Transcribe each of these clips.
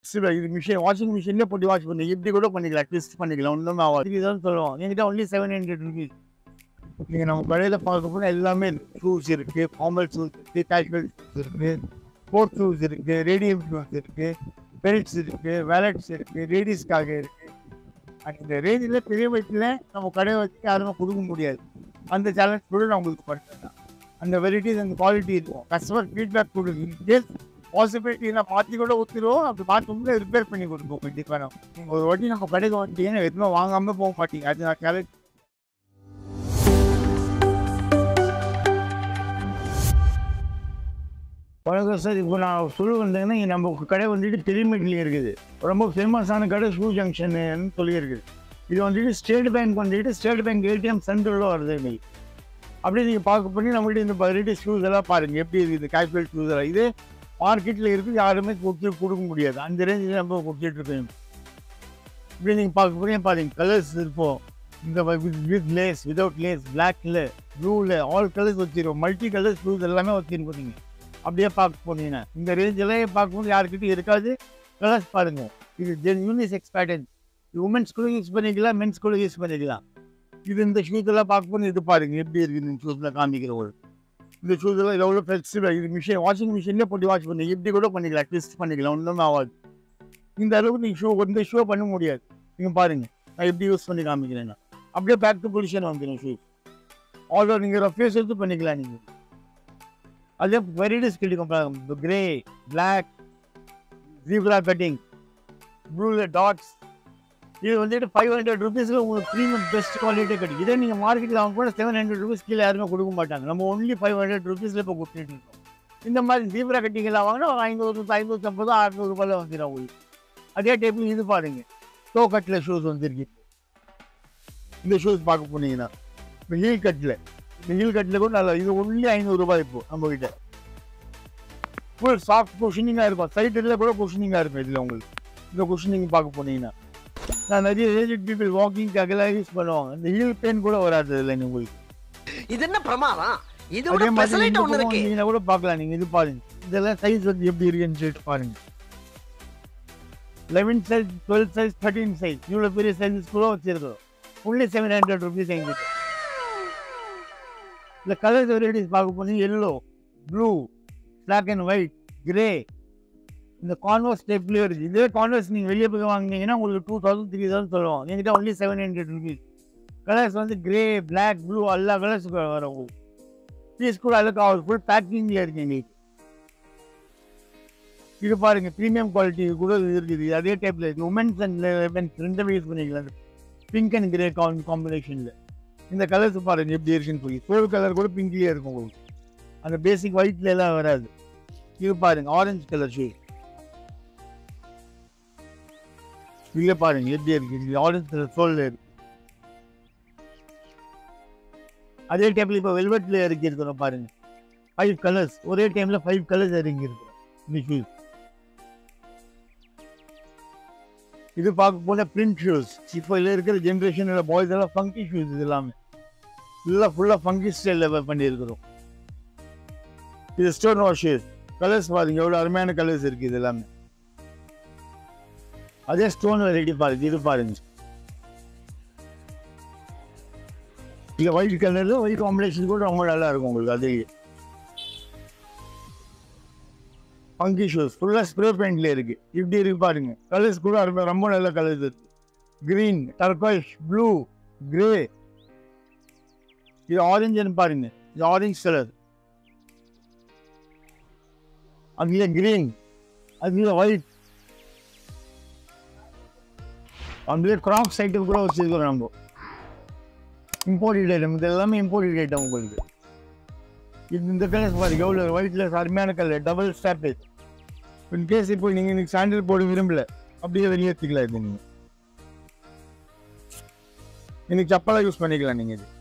சில இது machine washing மிஷின்லேயே போட்டு வாஷ் பண்ணி இப்படி கூட பண்ணிக்கலாம் ட்விஸ்ட் பண்ணிக்கலாம் ஒன்றுமே ஆகாது இதுதான் சொல்லுவோம் என்கிட்ட ஒன்லி செவன் ஹண்ட்ரட் ருபீஸ் நீங்கள் நம்ம கடையில் பார்க்க போனால் எல்லாமே ஷூஸ் இருக்குது ஃபார்மல் ஷூஸ் இருக்குது கேஷுவல் ஷூஸ் இருக்குது ஸ்போர்ட்ஸ் ஷூஸ் இருக்குது ரேடியம் ஷூஸ் இருக்குது பெல்ட்ஸ் இருக்குது வேலட்ஸ் இருக்குது லேடிஸ்க்காக இருக்குது அண்ட் இந்த ரேஞ்சில் பெரிய வயசில் நம்ம கடையை வச்சு யாருமே கொடுக்க முடியாது அந்த சேலஞ்ச் கூட நான் உங்களுக்கு பண்ணுறேன் அந்த வெரைட்டிஸ் அந்த குவாலிட்டி இருக்கும் கஸ்டமர் ஃபீட்பேக் கொடுங்க இன்கேஸ் பாசிபிலிட்டி நான் மாற்றி கூட ஊற்றிடுவோம் அப்படி மாற்றி ரிப்பேர் பண்ணி கொடுப்போம் கண்டிப்பாக நம்ம நீங்கள் ஒரு வாட்டி நம்ம கடைக்கு வந்துட்டீங்கன்னா எதுவுமே வாங்காமல் போக மாட்டீங்க அது நான் சேலஞ்ச் வணக்கம் சார் இப்போ நான் சொல்ல வந்தேங்கன்னா இங்க நம்ம கடை வந்துட்டு திருமெட்லேயே இருக்குது ரொம்ப ஃபேமஸான கடை ஷூ ஜங்ஷன்னு சொல்லியிருக்குது இது வந்துட்டு ஸ்டேட் பேங்க் வந்துட்டு ஸ்டேட் பேங்க் ஏடிஎம் சென்டரில் வருது இன்னைக்கு அப்படியே நீங்கள் பார்க்க பண்ணி நம்மகிட்ட இந்த வெரைட்டி ஷூஸ் எல்லாம் பாருங்கள் எப்படி இருக்குது கேஷுவல் ஷூஸ் எல்லாம் இது மார்க்கெட்டில் இருக்குது யாருமே கொடுத்து கொடுக்க முடியாது அந்த ரேஞ்சில் நம்ம கொடுத்துட்டு இருக்கோம் இப்படி நீங்கள் பார்க்க போனீங்க பாருங்க கலர்ஸ் இருப்போம் இந்த வித் லேஸ் விதவுட் லேஸ் பிளாக்ல ப்ளூவில் ஆல் கலர்ஸ் வச்சிருக்கோம் மல்டி கலர்ஸ் ஷூஸ் எல்லாமே வச்சிருக்கோம் நீங்கள் அப்படியே பார்க்க போனீங்கன்னா இந்த ரேஞ்சில் பார்க்கும்போது யாருக்கிட்டையும் இருக்காது கலர்ஸ் பாருங்க இது ஜென் யூனிசெக்ஸ் பேட்டர்ன் உமன்ஸ் கூட யூஸ் பண்ணிக்கலாம் மென்ஸ் கூட யூஸ் பண்ணிக்கலாம் இது இந்த ஷூஸ் எல்லாம் பார்க்கும்போது இது பாருங்க எப்படி இருக்குது இந்த ஷூஸில் காமிக்கிற ஒரு இந்த ஷூஸ் எல்லாம் எவ்வளோ ஃப்ளெக்சிபிள் இது மிஷின் வாஷிங் மிஷின்லேயே போட்டு வாஷ் பண்ணி இப்படி கூட பண்ணிக்கலாம் ட்விஸ்ட் பண்ணிக்கலாம் ஒன்றுமே ஆகாது இந்த அளவுக்கு நீங்கள் ஷூ இந்த ஷூ பண்ண முடியாது நீங்கள் பாருங்க நான் எப்படி யூஸ் பண்ணி காமிக்கிறேன் நான். அப்படியே பேக் டு பொசிஷன் வந்துடும் ஷூ ஆல்ரெடி நீங்கள் ரஃபேஸ் எடுத்து பண்ணிக்கலாம் நீங்கள் அதே வெரைட்டிஸ் கிடைக்கும் கிரே பிளாக் ஜீப்ரா கட்டிங் ப்ளூவில் டாட்ஸ் இது வந்துட்டு ஃபைவ் ஹண்ட்ரட் ருபீஸில் உங்களுக்கு ப்ரீமியம் பெஸ்ட் குவாலிட்டி கிடைக்கும் இதே நீங்கள் மார்க்கெட்டில் வாங்க கூட செவன் ஹண்ட்ரட் ருபீஸ் கீழே யாருமே கொடுக்க மாட்டாங்க நம்ம ஒன்லி ஃபைவ் ஹண்ட்ரட் ருபீஸில் இப்போ கொடுத்துட்டு இருக்கோம் இந்த மாதிரி ஜீப்ரா கட்டிங்கெல்லாம் வாங்கினா ஒரு ஐநூறு ஐநூற்றி ஐம்பது அறுநூறு ரூபாயில் வந்துடும் உங்களுக்கு அதே டைப்பில் இது பாருங்க டோ கட்டில் ஷூஸ் வந்துருக்கு இந்த ஷூஸ் பார்க்க போனீங்கன்னா இந்த ஹீல் கட்டில் இந்த ஹீல் கட்டில் கூட நல்லா இது ஒன்லி ஐநூறுரூபா இப்போ நம்மக்கிட்ட ஃபுல் சாஃப்ட் குஷனிங்காக இருக்கும் சைட்டில் கூட குஷனிங்காக இருக்கும் இதில் உங்களுக்கு இந்த குஷனிங் பார்க்க போனீங்கன்னா நான் நிறைய ஏஜெட் பீப்புள் வாக்கிங்காக எல்லாம் யூஸ் பண்ணுவாங்க இந்த ஹீல் பெயின் கூட வராது இதில் உங்களுக்கு இது என்ன பிரமாதம் இது அதே விட மாதிரி பெசலைட் இந்த ஒண்ணு பக்கம் இருக்கு வந்தீங்கன்னா கூட பார்க்கலாம் நீங்கள் இது பாருங்க இதெல்லாம் சைஸ் வந்து எப்படி இருக்குன்னு சொல்லிட்டு பாருங்க eleven size twelve size thirteen size இவ்வளோ பெரிய சைஸஸ் கூட வச்சிருக்கோம் ஒன்லி செவன் ஹண்ட்ரட் ருபீஸ் எங்கிட்ட இந்த கலர்ஸ் வெரைட்டிஸ் பார்க்க போனீங்க yellow blue black and white grey இந்த கான்வர்ஸ் டைப்லேயே இருக்குது இதே கான்வர்ஸ் நீங்கள் வெளியே போய் வாங்கினீங்கன்னா உங்களுக்கு டூ தௌசண்ட் த்ரீ தௌசண்ட் சொல்லுவோம் என்கிட்ட only seven hundred rupees colours வந்து கிரே பிளாக் ப்ளூ எல்லா கலர்ஸ் வரும் உங்களுக்கு பீஸ் கூட அழகாக அவர் ஃபுல் பேக்கிங்கில் இருக்கு எங்களுக்கு இது பாருங்க ப்ரீமியம் குவாலிட்டி கூட இது இருக்குது அதே டைப்பில் இருக்குது உமன்ஸ் அண்ட் மென்ஸ் ரெண்டுமே யூஸ் பண்ணிக்கலாம் பிங்க் அண்ட் கிரே காம் காம்பினேஷனில் இந்த கலர்ஸ் பாருங்க எப்படி இருக்குன்னு சொல்லி சோல் கலர் கூட பிங்க்லேயே இருக்கும் உங்களுக்கு அந்த பேசிக் ஒயிட்ல எல்லாம் வராது இது பாருங்க ஆரஞ்சு கலர் ஷூ இங்கே பாருங்க எப்படி இருக்கு இது ஆரஞ்சு கலர் சோல்ல இருக்கு அதே டைப்ல இப்போ வெல்வெட்ல இறக்கி இருக்கிறோம் பாருங்க ஃபைவ் கலர்ஸ் ஒரே டைம்ல ஃபைவ் கலர்ஸ் இறங்கி இருக்கிறோம் இந்த ஷூஸ் இது பார்க்க போன பிரிண்ட் ஷூஸ் இப்போ இதில் இருக்கிற ஜென்ரேஷனில் பாய்ஸ் எல்லாம் ஃபங்கி ஷூஸ் இது எல்லாமே எல்லாம் ஃபுல்லாக ஃபங்கி ஸ்டைலில் பண்ணியிருக்கிறோம் இது ஸ்டோன் வாஷ் ஷூஸ் கலர்ஸ் பாருங்க எவ்வளோ அருமையான கலர்ஸ் இருக்குது இது எல்லாமே அதே ஸ்டோன் வெரைட்டி பாருங்க இது பாருங்க இல்லை ஒயிட் கலரில் ஒயிட் காம்பினேஷன் கூட ரொம்ப நல்லா இருக்கும் உங்களுக்கு அது ஃபங்கி ஷூஸ் ஃபுல்லாக ஸ்ப்ரே பெயிண்ட்ல இருக்கு இப்படி இருக்கு பாருங்க கலர்ஸ் கூட அருமை ரொம்ப நல்ல கலர்ஸ் இருக்கு கிரீன் டர்காய்ஷ் ப்ளூ கிரே இது ஆரஞ்சுன்னு பாருங்க இது ஆரஞ்சு கலர் அதுல கிரீன் அதுல ஒயிட் அதுல கிராப்ஸ் ஐட்டம் கூட வச்சிருக்கோம் நம்ம இம்போர்ட்டட் ஐட்டம் இது எல்லாமே இம்போர்ட்டட் ஐட்டம் உங்களுக்கு இது இந்த கலர்ஸ் பாருங்க எவ்வளோ ஒயிட்ல அருமையான colour double stoppage in case இப்போ நீங்கள் இன்னைக்கு சாண்டில் போட விரும்பல அப்படியே வெளியே எடுத்துக்கலாம் இது நீங்கள் இன்னைக்கு சப்பலாக யூஸ் பண்ணிக்கலாம் நீங்கள் இது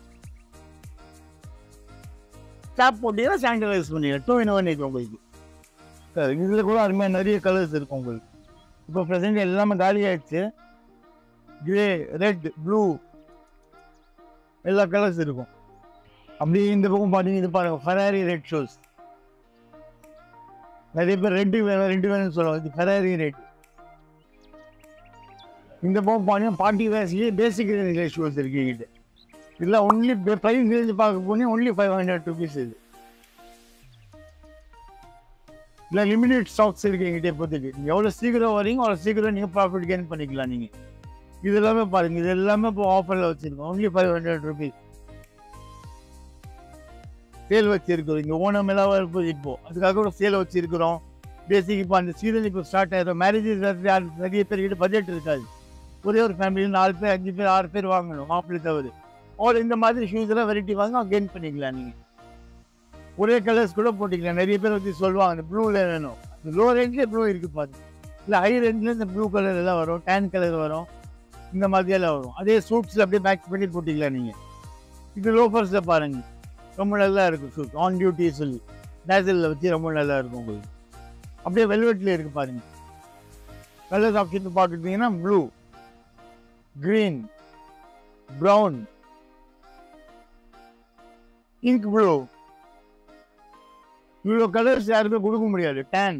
ஸ்டாப் போட்டீங்கன்னா சாண்டில் யூஸ் பண்ணிக்கலாம் டூ இன் ஒன் இருக்கும் உங்களுக்கு சார் இதில் கூட அருமையாக நிறைய கலர்ஸ் இருக்கும் உங்களுக்கு இப்போ ப்ரெசென்ட் எல்லாமே காலி ஆயிடுச்சு கிரே ரெட் ப்ளூ எல்லா கலர்ஸ் இருக்கும் அப்படியே இந்த பக்கம் பார்த்தீங்கன்னா இது பாருங்க ஃபெராரி ரெட் ஷூஸ் நிறைய பேர் ரெட்டு வேணும் ரெண்டு வேணும்னு சொல்லுவாங்க இது ஃபெராரி ரெட் இந்த பக்கம் பார்த்தீங்கன்னா பார்ட்டி வேர்ஸ்லேயே பேசிக் ரேஞ்சில் ஷூஸ் இருக்குங்கிட்ட இதில் ஒன்லி ப்ரைஸ் ரேஞ்ச் பார்க்க போனீங்க ஒன்லி ஃபைவ் ஹண்ட்ரட் ருபீஸ் இது இல்லை லிமிடெட் ஸ்டாக்ஸ் இருக்கு எங்கிட்ட இப்போதைக்கு நீங்கள் எவ்வளோ சீக்கிரம் வரீங்க அவ்வளோ சீக்கிரம் நீங்கள் ப்ராஃபிட் கெயின் பண்ணிக்கலாம் நீங்கள் இது எல்லாமே பாருங்க இது எல்லாமே இப்போ ஆஃபரில் வச்சுருக்கோம் only five hundred rupees sale வச்சிருக்கிறோம் இங்கே ஓணம் எல்லாம் வரும்போது இப்போ அதுக்காக கூட சேல் வச்சிருக்கிறோம் பேசிக் இப்போ அந்த சீசன் இப்போ ஸ்டார்ட் ஆயிடும் மேரேஜஸ் நிறைய பேர்கிட்ட பட்ஜெட் இருக்காது ஒரே ஒரு ஃபேமிலியில் நாலு பேர் அஞ்சு பேர் ஆறு பேர் வாங்கணும் மாப்பிள்ளை தவிர ஒரு இந்த மாதிரி ஷூஸ் எல்லாம் வெரைட்டி வாங்க கெயின் பண்ணிக்கலாம் நீங்கள் ஒரே கலர்ஸ் கூட போட்டிக்கலாம் நிறைய பேர் வந்து சொல்லுவாங்க இந்த ப்ளூவில் வேணும் இந்த லோ ரேஞ்சில் ப்ளூ இருக்குது பாருங்க இல்லை ஹை ரேஞ்சில் இந்த ப்ளூ கலர் எல்லாம் வரும் டேன் கலர் வரும் இந்த மாதிரியெல்லாம் வரும் அதே சூட்ஸில் அப்படியே மேட்ச் பண்ணி போட்டிக்கலாம் நீங்கள் இது லோஃபர்ஸில் பாருங்க ரொம்ப நல்லா இருக்கும் சூட் ஆன் டியூட்டி சொல்லி டேசலில் வச்சு ரொம்ப நல்லா இருக்கும் உங்களுக்கு அப்படியே வெல்வெட்டில் இருக்குது பாருங்க கலர்ஸ் ஆப்ஷன் பார்த்துக்கிட்டிங்கன்னா blue green brown ink blue இவ்வளோ கலர்ஸ் யாருமே கொடுக்க முடியாது டேன்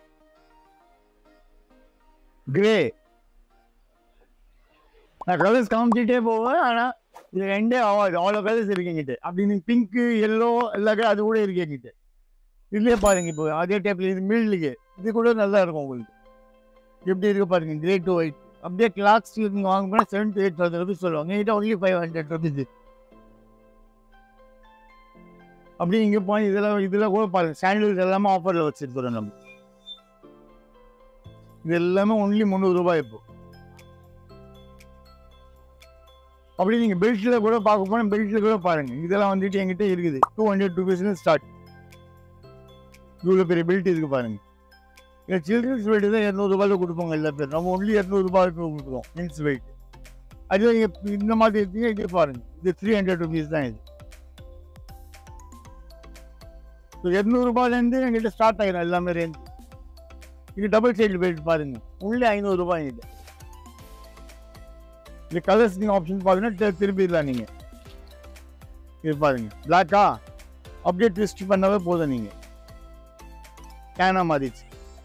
கிரே நான் கலர்ஸ் காமிச்சிட்டே போவேன் ஆனால் இது ரெண்டே ஆகாது அவ்வளோ கலர்ஸ் இருக்கு என்கிட்ட அப்படின்னு பிங்க்கு எல்லோ எல்லா colour அது கூட இருக்கு என்கிட்ட இதுலேயே பாருங்க இப்போ அதே டைப்ல இது மில்லுக்கு இது கூட நல்லா இருக்கும் உங்களுக்கு எப்படி இருக்கு பாருங்க கிரே டு ஒயிட் அப்படியே கிளாக்ஸ் நீங்கள் வாங்க போனால் seven to eight thousand rupees சொல்லுவாங்க என்கிட்ட ஒன்லி ஃபைவ் ஹண்ட்ரட் ருபீஸ் அப்படி இங்கே போய் இதெல்லாம் இதெல்லாம் கூட பாருங்க சாண்டில்ஸ் எல்லாமே ஆஃபரில் வச்சிருக்கிறோம் நம்ம இது எல்லாமே ஒன்லி முந்நூறுரூபா இப்போ அப்படி நீங்கள் பெல்ட்டில் கூட பார்க்க போனால் பெல்ட்டில் கூட பாருங்க இதெல்லாம் வந்துட்டு என்கிட்ட இருக்குது டூ ஹண்ட்ரட் ருபீஸ்னு ஸ்டார்ட் இவ்வளோ பெரிய பெல்ட் இருக்கு பாருங்க இல்லை சில்ட்ரன்ஸ் வெயிட் தான் இரநூறுபாயில் கொடுப்போங்க எல்லா பேர் நம்ம ஒன்லி இரநூறுபாய்க்கு கொடுக்குறோம் மின்ஸ் வெயிட் அது நீங்கள் இந்த மாதிரி இருக்கீங்க இது பாருங்க இது த்ரீ ஹண்ட்ரட் ருபீஸ் தான் இது ஸோ இரநூறுபாலேருந்து எங்கிட்ட ஸ்டார்ட் ஆகிடும் எல்லாமே ரேஞ்ச் இது டபுள் சைடு பெல்ட் பாருங்க உள்ளே ஐநூறுரூபா இது இது கலர்ஸ் நீங்கள் ஆப்ஷன் பார்த்தீங்கன்னா திரும்பிடலாம் நீங்கள் இது பாருங்க பிளாக்கா அப்படியே ட்விஸ்ட் பண்ணவே போதும் நீங்கள் டேனாக மாறிடுச்சு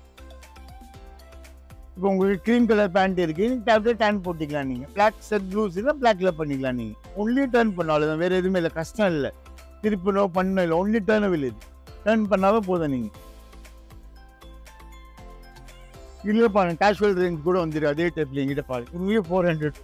இப்போ உங்களுக்கு க்ரீம் கலர் பேண்ட் இருக்கு அப்படியே டேன் போட்டுக்கலாம் நீங்கள் பிளாக் செட் ப்ளூஸ் இல்லை பிளாக்ல பண்ணிக்கலாம் நீங்கள் ஒன்லி டேர்ன் பண்ண அவ்வளோதான் வேறு எதுவுமே இல்லை கஷ்டம் இல்லை திருப்பணும் பண்ண இல்லை ஒன்லி டேர்னபிள் இது டேர்ன் பண்ணாவே போதும் நீங்கள் இல்லை பாருங்க கேஷுவல் ரேஞ்ச் கூட வந்துருக்கு அதே டைப்ல எங்கிட்ட பாருங்க இதுவே ஃபோர் ஹண்ட்ரட்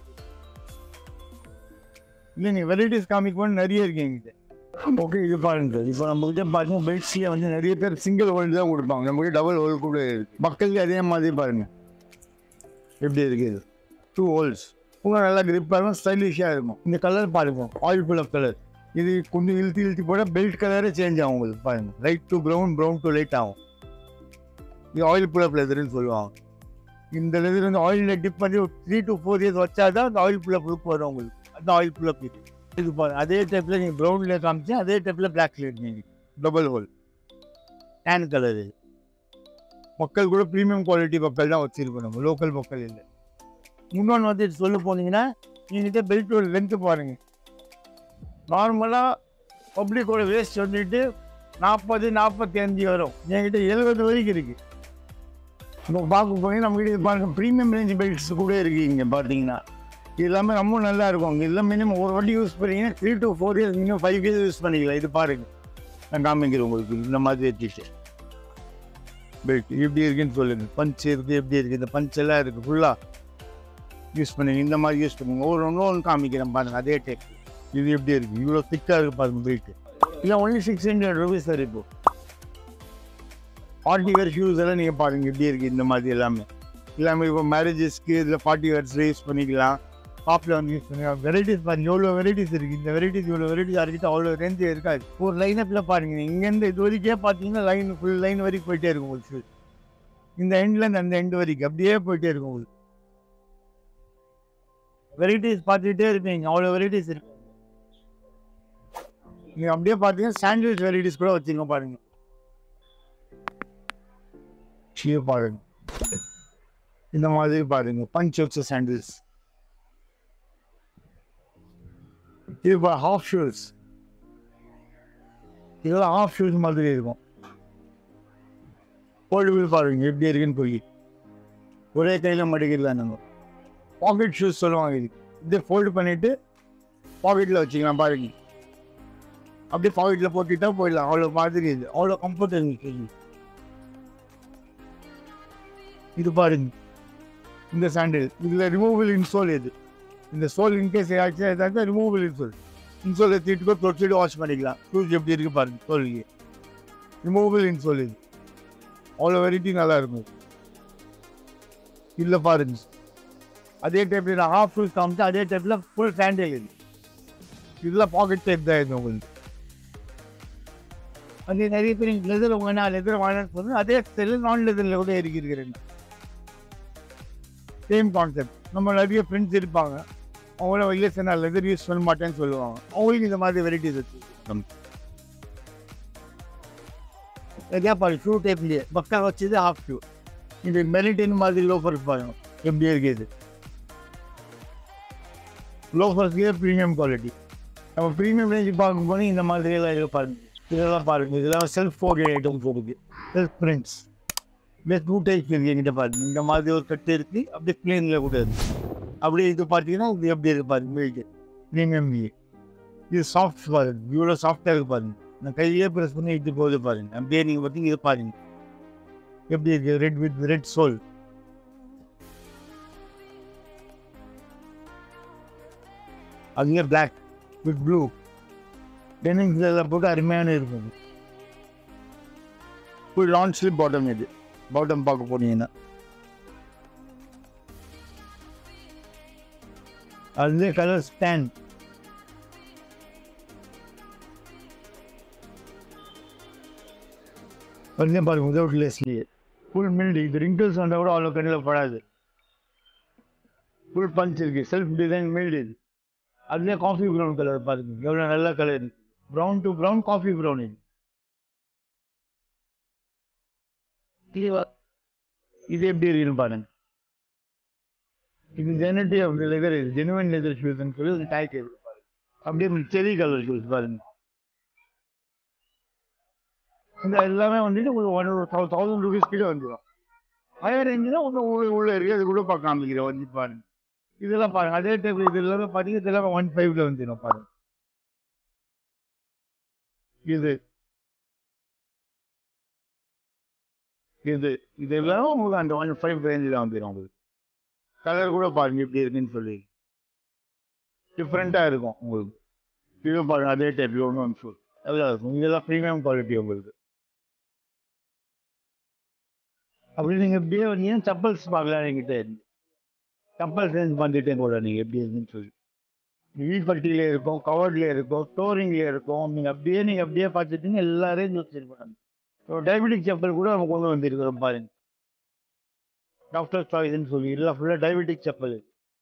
இல்லை நீங்கள் வெரைட்டிஸ் காமிக்கும் நிறைய இருக்கு எங்கிட்ட ஓகே இது பாருங்க இப்போ நம்மகிட்ட பார்த்தீங்கன்னா பெட்ஸ்லேயே வந்து நிறைய பேர் சிங்கிள் ஹோல்டு தான் கொடுப்பாங்க நம்மகிட்ட டபுள் ஹோல் கூட இருக்கு மக்களுக்கு அதே மாதிரி பாருங்க எப்படி இருக்கு இது டூ ஹோல்ஸ் உங்கள் நல்லா கிரிப்பாக இருக்கும் ஸ்டைலிஷாக இருக்கும் இந்த கலர் பாருங்க ஆயில் ஃபுல் ஆஃப் கலர் இது கொஞ்சம் இழுத்து இழுத்து போட்டால் பெல்ட் கலரே சேஞ்ச் ஆகும் உங்களுக்கு பாருங்க light to brown brown to light ஆகும் இது ஆயில் ஃபுல் ஆஃப் லெதர்னு சொல்லுவாங்க இந்த லெதர் வந்து ஆயிலில் டிப் பண்ணி த்ரீ டு ஃபோர் இயர்ஸ் வச்சா தான் அந்த ஆயில் ஃபுல் ஆஃப் லுக் வரும் உங்களுக்கு அதுதான் ஆயில் ஃபுல் ஆஃப் இது இது பாருங்க அதே டைப்பில் நீங்கள் ப்ரௌனில் காமிச்சு அதே டைப்பில் பிளாக்ல இருக்கீங்க டபுள் ஹோல் டேன் கலர் இது மக்கள் கூட ப்ரீமியம் குவாலிட்டி மக்கள் தான் வச்சுருக்கோம் நம்ம லோக்கல் மக்கள் இல்லை இன்னொன்று வந்து சொல்ல போனீங்கன்னா என்கிட்ட பெல்ட்டோட லென்த்து பாருங்கள் நார்மலாக பப்ளிக்கோட வேஸ்ட் வந்துட்டு நாற்பது நாற்பத்தி அஞ்சு வரும் என்கிட்ட எழுபது வரைக்கும் இருக்குது இப்போ பார்க்க போனீங்கன்னா நம்மகிட்ட இது பாருங்க ப்ரீமியம் ரேஞ்ச் பெல்ட்ஸ் கூட இருக்குது இங்கே பார்த்தீங்கன்னா இது எல்லாமே ரொம்ப நல்லா இருக்கும் இங்கே எல்லாம் மினிமம் ஒரு வாட்டி யூஸ் பண்ணீங்கன்னா three to four years minimum five years use பண்ணிக்கலாம் இது பாருங்க நான் காமிக்கிறேன் உங்களுக்கு இந்த மாதிரி வச்சுட்டு பெல்ட் எப்படி இருக்குன்னு சொல்லுங்க பஞ்ச் இருக்குது எப்படி இருக்குது இந்த பஞ்ச் எல்லாம் இருக்குது ஃபுல்லாக யூஸ் பண்ணுங்க இந்த மாதிரி யூஸ் பண்ணுங்க ஒரு ஒன்று ஒன்று காமிக்கிறேன் பாருங்க அதே டைப் இது எப்படி இருக்குது இவ்வளோ திக்காக இருக்குது பாருங்க பெல்ட்டு இல்லை only six hundred rupees sir இப்போ பார்ட்டி வேர் ஷூஸ் எல்லாம் நீங்கள் பாருங்க எப்படி இருக்குது இந்த மாதிரி எல்லாமே எல்லாமே இப்போ மேரேஜஸ்க்கு இதில் பார்ட்டி வேர்ஸில் யூஸ் பண்ணிக்கலாம் ஷாப்பில் வந்து யூஸ் பண்ணிக்கலாம் வெரைட்டிஸ் பாருங்க எவ்வளோ வெரைட்டிஸ் இருக்குது இந்த வெரைட்டிஸ் இவ்வளோ வெரைட்டிஸ் யார்கிட்ட அவ்வளோ ரேஞ்சு இருக்காது ஒரு லைனப்பில் பாருங்க இங்கேருந்து இது வரைக்கும் பார்த்தீங்கன்னா லைன் ஃபுல் லைன் வரைக்கும் போயிட்டே இருக்கும் உங்களுக்கு shoes. இந்த எண்ட்லேருந்து அந்த எண்ட் வரைக்கும் அப்படியே போயிட்டே இருக்கும் உங்களுக்கு வெரைட்டிஸ் பார்த்துக்கிட்டே இருப்பீங்க அவ்வளோ வெரைட்டிஸ் இருக்கு நீங்கள் அப்படியே பார்த்தீங்கன்னா சாண்ட்விச் வெரைட்டிஸ் கூட வச்சுங்க பாருங்க ஷீ பாருங்க இந்த மாதிரி பாருங்க பஞ்ச் வச்ச சாண்டில்ஸ் இது ஹாஃப் ஷூஸ் இதெல்லாம் ஹாஃப் ஷூஸ் மாதிரி இருக்கும் போல்டு பாருங்க எப்படி இருக்குன்னு போய் ஒரே கையில் மடிக்கலாம் நம்ம பாக்கெட் ஷூஸ் சொல்லுவாங்க இது இதை ஃபோல்டு பண்ணிட்டு பாக்கெட்டில் வச்சுக்கலாம் பாருங்க அப்படியே பாக்கெட்டில் போட்டுட்டா போயிடலாம் அவ்வளோ மாதிரி இது அவ்வளோ கம்ஃபர்ட் இருந்துச்சு இது பாருங்க இந்த சாண்டில் இதில் ரிமூவபிள் இன்சோல் இது இந்த சோல் இன்கேஸ் ஏதாச்சும் ஏதாச்சும் ரிமூவபிள் இன்சோல் இன்சோலை தீட்டு போய் தொடச்சிட்டு வாஷ் பண்ணிக்கலாம் ஷூஸ் எப்படி இருக்கு பாருங்க சோலுக்கு ரிமூவபிள் இன்சோல் இது அவ்வளோ வெரைட்டி நல்லா இருக்கும் இல்லை பாருங்க அதே டைப்ல நான் ஹாஃப் ஷூஸ் காமிச்சு அதே டைப்ல ஃபுல் சாண்டில் இது இதில் பாக்கெட் டைப் தான் இது உங்களுக்கு அது நிறைய பேர் லெதர் வேணா லெதர் வேணாம்னு சொல்லி அதே ஸ்டைல் நான் லெதரில் கூட இருக்கிறேன் சேம் கான்செப்ட் நம்ம நிறைய ஃப்ரெண்ட்ஸ் இருப்பாங்க அவங்கள வெளியே சொன்னா லெதர் யூஸ் பண்ண மாட்டேன்னு சொல்லுவாங்க அவங்களுக்கு இந்த மாதிரி வெரைட்டிஸ் இருக்கு நிறையா பாரு ஷூ டைப்லேயே பக்கா வச்சது ஹாஃப் ஷூ இது மெரிட்டின் மாதிரி லோஃபர் பாருங்க எப்படி இருக்குது லோஃபர்ஸ்லேயே ப்ரீமியம் குவாலிட்டி நம்ம ப்ரீமியம் ரேஞ்ச் பார்க்கும்போது இந்த மாதிரி எல்லாம் இருக்கு பாருங்க இதெல்லாம் பாருங்க இதெல்லாம் செல்ஃப் ஃபோர்ட் ஐட்டம் போகுது self prints best two types இருக்கு என்கிட்ட பாருங்க இந்த மாதிரி ஒரு கட்டு இருக்கு அப்படியே பிளேனில் கூட இருக்கு அப்படியே இது பார்த்தீங்கன்னா இது எப்படி இருக்கு பாருங்க வெயிட் ப்ரீமியம் இது சாஃப்ட் பாருங்க இவ்வளோ சாஃப்டாக இருக்கு பாருங்க நான் கையிலே ப்ரெஸ் பண்ணி இட்டு போகுது பாருங்க அப்படியே நீங்கள் பார்த்தீங்க இது பாருங்க எப்படி இருக்கு ரெட் வித் ரெட் சோல் அதுங்க பிளாக் வித் ப்ளூ டெனிங்ஸ் எல்லாம் போட்டு அருமையான இருக்கும் ஃபுல் லான் ஸ்லிப் பாட்டம் இது பாட்டம் பார்க்க போனீங்கன்னா அதுலேயே கலர் ஸ்டாண்ட் அதுலேயும் பாருங்க விதவுட் லேஸ்லேயே ஃபுல் மில்டு இது ரிங்கிள்ஸ் வந்தால் கூட அவ்வளோ கண்ணில் படாது ஃபுல் பஞ்ச் இருக்குது செல்ஃப் டிசைன் மில்டு இது அதுலேயே காஃபி ப்ரௌன் கலர் பாருங்க எவ்வளோ நல்ல colour brown to brown coffee brown இது இது- இது எப்படி இருக்குன்னு பாருங்க இது ஜெனட்டிவ் லெதர் இது ஜெனுவன் லெதர் ஷூஸ்ன்னு சொல்லி ஒரு டேக் இருக்கு பாருங்க அப்படியே செரி கலர் ஷூஸ் பாருங்க இந்த எல்லாமே வந்துட்டு ஒரு ஒன் தௌசண்ட் ருபீஸ் கிட்ட வந்துடும் ஹையர் ரேஞ்சுனா ஒன்று உள்ள உள்ள இருக்கு அது கூட பார்க்க காமிக்கிறேன் வந்து பாருங்க இதெல்லாம் பாருங்க அதே டைப் இது எல்லாமே பார்த்தீங்கன்னா இதெல்லாம் ஒன் ஃபைவ்ல வந்துடும் பாருங்க இது இது இது எல்லாம் உங்களுக்கு அந்த ஒன் ஃபைவ் ரேஞ்சில் வந்துடும் உங்களுக்கு கலர் கூட பாருங்க எப்படி இருக்குன்னு சொல்லி டிஃப்ரெண்ட்டாக இருக்கும் உங்களுக்கு இது பாருங்க அதே டைப் ஒன்று ஒன் ஷூ நல்லா இருக்கும் இதெல்லாம் ப்ரீமியம் குவாலிட்டி உங்களுக்கு அப்படி நீங்கள் இப்படியே வந்தீங்கன்னா சப்பல்ஸ் பார்க்கலாம் என்கிட்ட சப்பல் சேஞ்ச் பண்ணிட்டே கூட நீங்கள் எப்படி இருக்குன்னு சொல்லி வீல்பட்டியில் இருக்கும் கவர்டில் இருக்கும் ஸ்டோரிங்கில் இருக்கும் நீங்கள் அப்படியே நீங்கள் அப்படியே பார்த்துட்டீங்க எல்லா ரேஞ்ச் வச்சுருப்பாங்க ஸோ டயபெட்டிக் செப்பல் கூட நம்ம கொண்டு வந்திருக்கிறோம் பாருங்க டாக்டர் சாய்ஸ்ன்னு சொல்லி இல்லை ஃபுல்லாக டயபெட்டிக் செப்பல்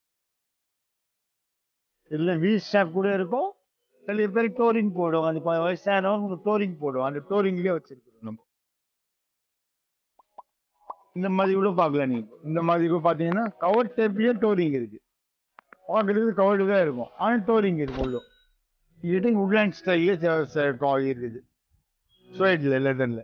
இதில் வீல் ஸ்டாப் கூட இருக்கும் சில பேர் டோரிங் போடும் அந்த ப- வயசானவங்க டோரிங் போடும் அந்த டோரிங்லேயே வச்சிருக்கிறோம் நம்ம இந்த மாதிரி கூட பார்க்கலாம் நீங்க இந்த மாதிரி கூட பார்த்தீங்கன்னா கவர் டேப்லேயே டோரிங் இருக்கு பார்க்குறதுக்கு கவர்டு தான் இருக்கும் ஆனால் டோரிங் இருக்கும் உள்ள இது உட்லேண்ட் ஸ்டைலே இருக்குது ஸ்வைட்டில் லெதரில்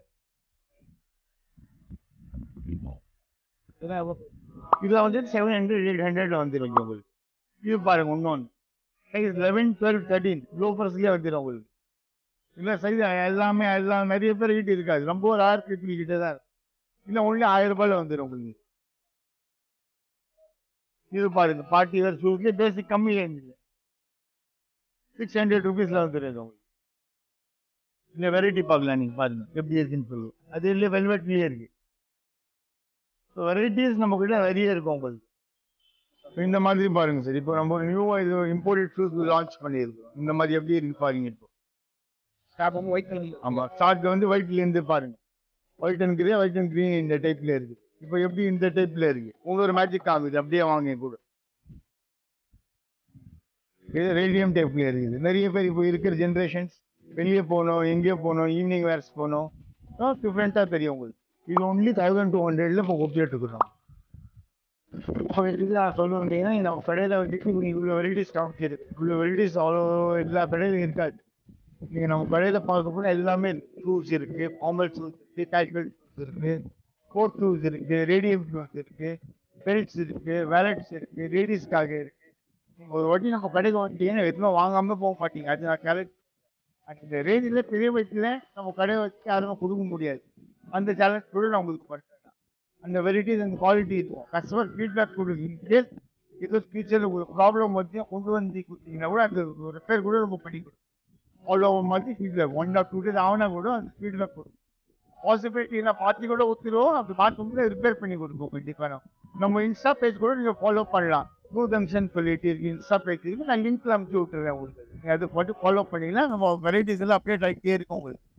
இதில் வந்து செவன் ஹண்ட்ரட் எயிட் ஹண்ட்ரட் வந்துடும் உங்களுக்கு இது பாருங்க இன்னொன்று சைஸ் லெவன் டுவெல் தேர்ட்டீன் லோஃபர்ஸ்லேயே வந்துடும் உங்களுக்கு இல்லை சைஸ் எல்லாமே எல்லாம் நிறைய பேர் கிட்ட இருக்காது ரொம்ப ஒரு ஆயிரத்தி எட்டு கிட்ட தான் இருக்கும். இல்லை ஒன்லி ஆயிரம் ரூபாயில வந்துடும் உங்களுக்கு இது பாருங்க பார்ட்டி வேர் ஷூஸ்லேயே பேசிக் கம்மி ரேஞ்சில் சிக்ஸ் ஹண்ட்ரட் ருபீஸில் வந்துடும் இது உங்களுக்கு இந்த வெரைட்டி பார்க்கலாம் நீங்கள் பாருங்க எப்படி இருக்குன்னு சொல்லுவோம் அது இல்லை வெல்வெட்லேயே இருக்கு ஸோ வெரைட்டிஸ் நம்ம கிட்ட நிறைய இருக்கும் உங்களுக்கு இந்த மாதிரி பாருங்க சார் இப்போ நம்ம நியூவாக இது இம்போர்ட்டட் ஷூஸ் லான்ச் பண்ணியிருக்கோம் இந்த மாதிரி எப்படி இருக்கு பாருங்க இப்போ ஸ்டாப்பும் ஒயிட் கலர் ஆமாம் ஷார்ட் வந்து ஒயிட்லேருந்து பாருங்க white and grey white and green இந்த டைப்ல இருக்கு இப்போ எப்படி இந்த டைப்ல இருக்கு உங்களுக்கு ஒரு மேஜிக் காமிது அப்படியே வாங்க என் கூட இது ரேடியம் டைப்ல இருக்குது நிறைய பேர் இப்போ இருக்கிற ஜென்ரேஷன்ஸ் வெளியே போகணும் எங்கேயோ போகணும் ஈவினிங் வேர்ஸ் போகணும் டிஃப்ரெண்ட்டாக தெரியும் உங்களுக்கு இது ஒன்லி தௌசண்ட் டூ ஹண்ட்ரட்ல இப்போ கொடுத்துட்டு இருக்கிறோம் சொல்ல வந்தீங்கன்னா நம்ம கடையில் வந்துட்டு இவ்வளோ வெரைட்டிஸ் ஸ்டாக் இருக்கு இவ்வளோ வெரைட்டிஸ் அவ்வளோ எல்லா கடையிலும் இருக்காது நீங்கள் நம்ம கடையில் பார்க்க போனால் எல்லாமே ஷூஸ் இருக்குது ஃபார்மல் ஷூஸ் இருக்குது கேஷுவல் ஷூஸ் இருக்குது கோட் ஷூஸ் இருக்குது ரேடியம் ஷூஸ் இருக்குது பெல்ட்ஸ் இருக்குது வேலட்ஸ் இருக்குது லேடிஸ்க்காக இருக்குது நீங்கள் ஒரு வாட்டி நம்ம கடைக்கு வந்துட்டீங்கன்னா எதுவுமே வாங்காமல் போக மாட்டீங்க அது நான் கரெக்ட் அந்த ரேஞ்சில் பெரிய வயசில் நம்ம கடையை வச்சு யாருமே கொடுக்க முடியாது அந்த சேலஞ்ச் கூட நான் உங்களுக்கு பண்ணுறேன் அந்த வெரைட்டிஸ் அந்த குவாலிட்டி இருக்கும் கஸ்டமர் ஃபீட்பேக் கொடுங்க ஏதோ ஃபியூச்சரில் உங்களுக்கு ப்ராப்ளம் வந்து கொண்டு வந்து கொடுத்தீங்கன்னா கூட அந்த ரிப்பேர் கூட நம்ம பண்ணி கொடுக்கும் அவ்வளோ மாதிரி feedback one or two days ஆகினா கூட அந்த ஃபீட்பேக் கொடுக்கும் பாசிபிலிட்டி நான் பார்த்து கூட ஒத்துருவோம் அப்படி பார்க்கும்போது ரிப்பேர் பண்ணி கொடுப்போம் கண்டிப்பாக நம்ம நம்ம இன்ஸ்டா பேஜ் கூட நீங்கள் ஃபாலோ பண்ணலாம் ப்ளூ ஜங்ஷன் சொல்லிட்டு இருக்கு இன்ஸ்டா பேஜ் இருக்கு நான் லிங்க்ல அமுச்சு விட்டுறேன் உங்களுக்கு நீங்கள் அது போட்டு ஃபாலோ பண்ணிங்கன்னா நம்ம வெரைட்டிஸ் எல்லாம் அப்டேட் ஆகிட்டே இருக்கும் உங்களுக்கு